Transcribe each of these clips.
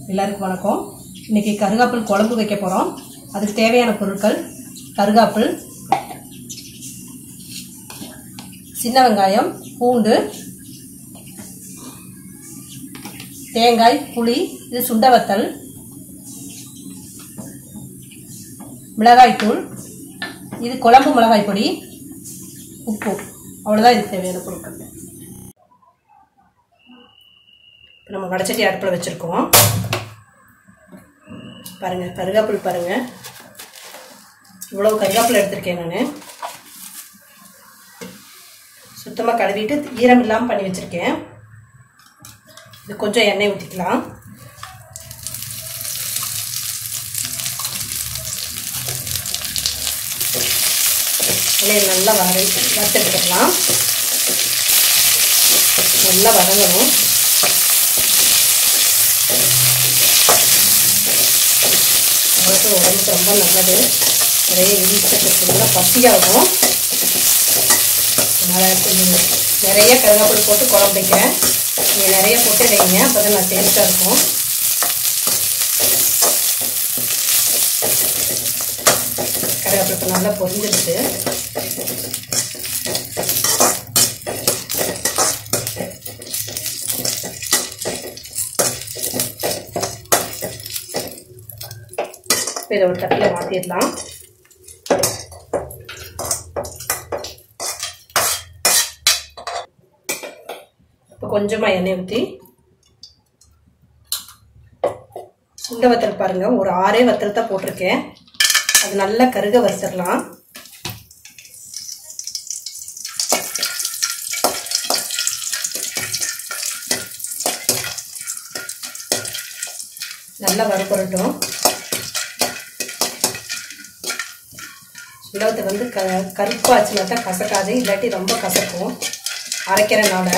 எல்லாருக்கும் வணக்கம் இன்னைக்கு கருகாப்பில் குழம்பு வைக்க போகிறோம் அதுக்கு தேவையான பொருட்கள் கருகாப்பில் சின்ன வெங்காயம் பூண்டு தேங்காய் புளி இது சுண்ட வத்தல் மிளகாய்த்தூள் இது குழம்பு மிளகாய் பொடி உப்பு அவ்வளோதான் இதுக்கு தேவையான பொருட்கள் இப்போ நம்ம வடச்சட்டி அடுப்பில் வச்சுருக்கோம் பாருங்கள் கருகாப்பில் பாருங்கள் இவ்வளோ கருகாப்பில் எடுத்திருக்கேன் நான் சுத்தமாக கழுவிட்டு ஈரம் இல்லாமல் பண்ணி வச்சுருக்கேன் இது கொஞ்சம் எண்ணெய் ஊற்றிக்கலாம் எண்ணெய் நல்லா வர வறுத்தெடுத்துக்கலாம் நல்லா வதங்கணும் உடம்புக்கு உடம்புக்கு ரொம்ப நல்லது நிறைய இடிச்சத்துக்கு நல்லா பசியாகும் அதனால் கொஞ்சம் நிறைய கருவேப்பிலை போட்டு குழம்பு வைக்கிறேன் நீங்கள் நிறைய போட்டு வைங்க அப்போ தான் நான் டேஸ்ட்டாக இருக்கும் கருவேப்பிலை இப்போ நல்லா பொரிஞ்சிடுச்சு இப்போ இதை ஒரு தட்டில் மாற்றிடலாம் இப்போ கொஞ்சமாக எண்ணெய் ஊற்றி சுண்ட வத்தல் பாருங்கள் ஒரு ஆறே வத்தல் தான் போட்டிருக்கேன் அது நல்லா கருக வறுத்துடலாம் நல்லா வறுப்பறட்டும் சுண்டவத்தை வந்து க கருப்பாச்சுனா தான் கசக்காது இல்லாட்டி ரொம்ப கசக்கும் அரைக்கிறனால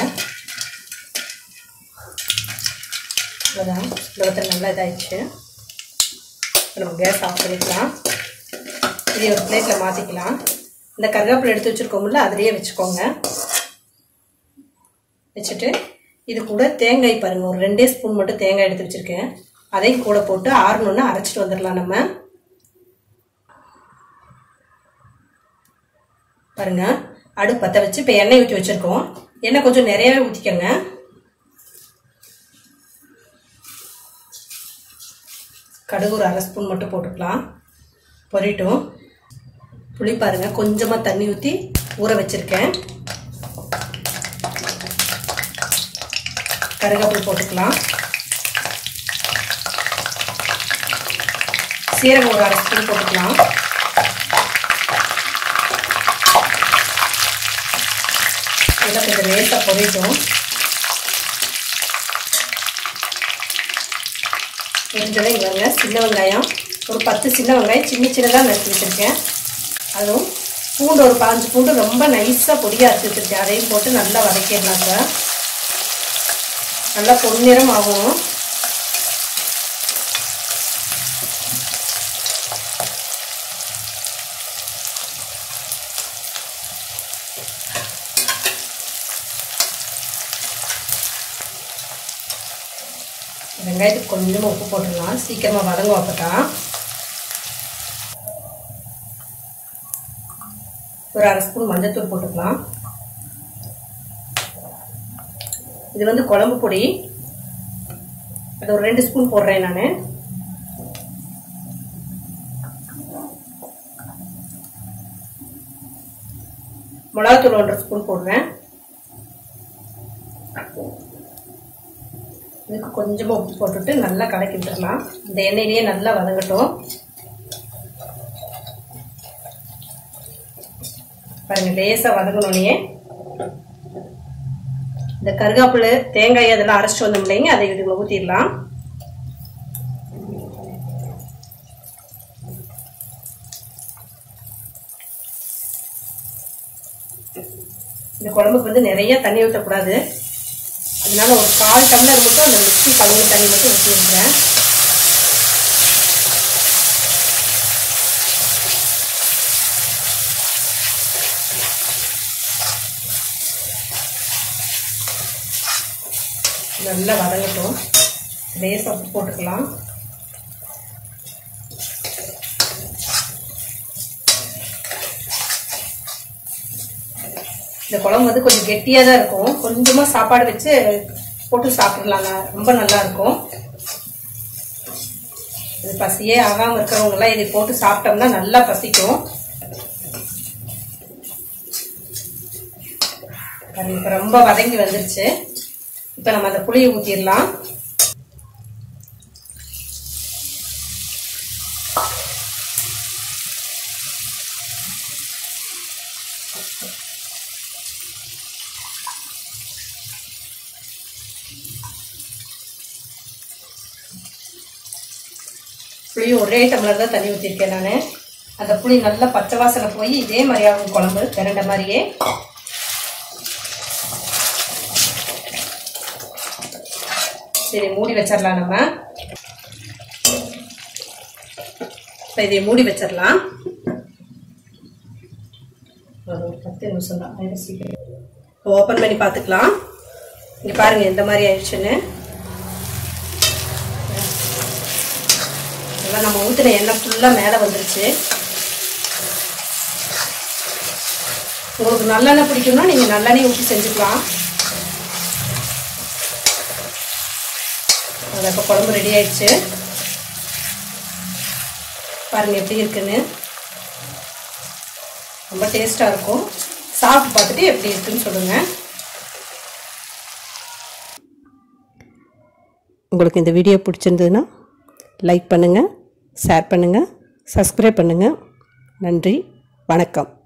அவ்வளோதான் சுண்டவத்தை நல்லா இதாகிடுச்சு நம்ம கேஸ் ஆஃப் பண்ணிக்கலாம் இதை ஒரு பிளேட்டில் மாற்றிக்கலாம் இந்த கருவேப்பிலை எடுத்து வச்சுருக்கோம்ல அதிலேயே வச்சுக்கோங்க வச்சுட்டு இது கூட தேங்காய் பாருங்கள் ஒரு ரெண்டே ஸ்பூன் மட்டும் தேங்காய் எடுத்து வச்சுருக்கேன் அதையும் கூட போட்டு ஆறணுன்னு அரைச்சிட்டு வந்துடலாம் நம்ம பாருங்க அடுப்பு பற்ற வச்சு இப்போ எண்ணெய் ஊற்றி வச்சுருக்கோம் எண்ணெய் கொஞ்சம் நிறையவே ஊற்றிக்கோங்க கடுகு ஒரு அரை ஸ்பூன் மட்டும் போட்டுக்கலாம் பொரிட்டும் புளி பாருங்க கொஞ்சமாக தண்ணி ஊற்றி ஊற வச்சுருக்கேன் கருவேப்பிலை போட்டுக்கலாம் சீரகம் ஒரு அரை ஸ்பூன் போட்டுக்கலாம் இதெல்லாம் கொஞ்சம் லேசாக பொரியட்டும் பொரிஞ்சதை இவங்க சின்ன வெங்காயம் ஒரு பத்து சின்ன வெங்காயம் சின்ன சின்னதாக நறுக்கி வச்சுருக்கேன் அதுவும் பூண்டு ஒரு பாஞ்சு பூண்டு ரொம்ப நைஸாக பொடியாக அரைச்சி வச்சுருக்கேன் அதையும் போட்டு நல்லா வதக்கிடலாம் சார் நல்லா பொன்னிறம் ஆகும் வெங்காயத்துக்கு கொஞ்சமாக உப்பு போட்டுடலாம் சீக்கிரமாக வதங்கும் அப்பதான் ஒரு அரை ஸ்பூன் மஞ்சத்தூள் போட்டுக்கலாம் இது வந்து குழம்பு பொடி அது ஒரு ரெண்டு ஸ்பூன் போடுறேன் நான் மிளகாத்தூள் ஒன்றரை ஸ்பூன் போடுறேன் இதுக்கு கொஞ்சமாக உப்பு போட்டுட்டு நல்லா கலக்கி விட்டுடலாம் இந்த எண்ணெயிலேயே நல்லா வதங்கட்டும் பாருங்க லேசாக வதங்கணுன்னே இந்த கருகாப்புல தேங்காய் அதெல்லாம் அரைச்சிட்டு வந்தோம் இல்லைங்க அதை இதுல ஊற்றிடலாம் இந்த குழம்புக்கு வந்து நிறைய தண்ணி ஊற்றக்கூடாது அதனால ஒரு கால் டம்ளர் மட்டும் அந்த மிக்சி கழுவு தண்ணி மட்டும் ஊற்றி விடுறேன் நல்லா வதங்கட்டும் லேசாக உப்பு போட்டுக்கலாம் இந்த குழம்பு வந்து கொஞ்சம் கெட்டியாக தான் இருக்கும் கொஞ்சமாக சாப்பாடு வச்சு போட்டு சாப்பிடலாங்க ரொம்ப நல்லா இருக்கும் இது பசியே ஆகாமல் இருக்கிறவங்கலாம் இதை போட்டு சாப்பிட்டோம்னா நல்லா பசிக்கும் அது இப்போ ரொம்ப வதங்கி வந்துருச்சு இப்போ நம்ம அந்த புளியை ஊற்றிடலாம் புளி ஒரே டம்ளர் தான் தண்ணி ஊற்றிருக்கேன் நான் அந்த புளி நல்லா பச்சை வாசனை போய் இதே மாதிரி ஆகும் குழம்பு திரண்ட மாதிரியே சரி மூடி வச்சிடலாம் நம்ம இப்போ இதை மூடி வச்சிடலாம் ஒரு பத்து நிமிஷம் தான் ஆயிடும் சீக்கிரம் ஓப்பன் பண்ணி பார்த்துக்கலாம் இங்கே பாருங்க எந்த மாதிரி ஆயிடுச்சுன்னு நல்லா நம்ம ஊற்றின எண்ணெய் ஃபுல்லாக மேலே வந்துருச்சு உங்களுக்கு நல்லெண்ணெய் பிடிக்கும்னா நீங்கள் நல்லெண்ணெய் ஊற்றி செஞ்சுக்கலாம் அது இப்போ குழம்பு ரெடி ஆயிடுச்சு பாருங்க எப்படி இருக்குன்னு ரொம்ப டேஸ்ட்டாக இருக்கும் சாப்பிட்டு பார்த்துட்டு எப்படி இருக்குன்னு சொல்லுங்கள் உங்களுக்கு இந்த வீடியோ பிடிச்சிருந்ததுன்னா லைக் பண்ணுங்கள் ஷேர் பண்ணுங்கள் சப்ஸ்கிரைப் பண்ணுங்கள் நன்றி வணக்கம்